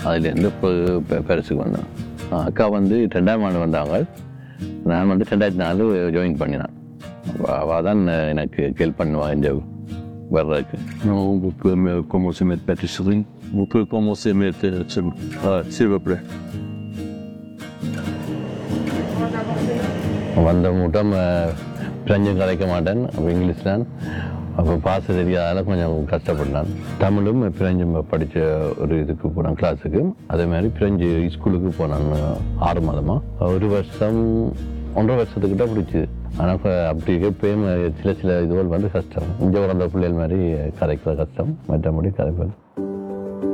அதுலேருந்து இப்போ பெ- பெருசுக்கு வந்தேன் ஆ, அக்கா வந்து ரெண்டாம் ஆண்டு வந்தாங்க நான் வந்து ரெண்டாயிரத்தி நாலு ஜாயின் பண்ணினேன் அவள் தான் எனக்கு ஹெல்ப் பண்ணுவாள் இந்த வர்றதுக்கு Non, vous pouvez me commencer à mettre pâtisserie. Vous pouvez commencer à mettre, euh, s'il ah, s'il vous plaît. வந்த மூட்டம் பிரெஞ்சும் கதைக்க மாட்டேன் அப்போ இங்கிலீஷ் தான் அப்போ பாச தெரியாதால கொஞ்சம் கஷ்டப்பட்டான் தமிழும் பிரெஞ்சும் படித்த ஒரு இதுக்கு போனான் கிளாஸுக்கு அதே மாதிரி பிரெஞ்சு ஸ்கூலுக்கு போனான் ஆறு மாதமாக ஒரு வருஷம் ஒன்றரை வருஷத்துக்கிட்ட பிடிச்சி ஆனால் அப்படி எப்பயும் சில சில இதுகள் வந்து கஷ்டம் இங்கே பிறந்த பிள்ளைகள் மாதிரி கதைக்கிற கஷ்டம் மற்றபடி கதைப்பது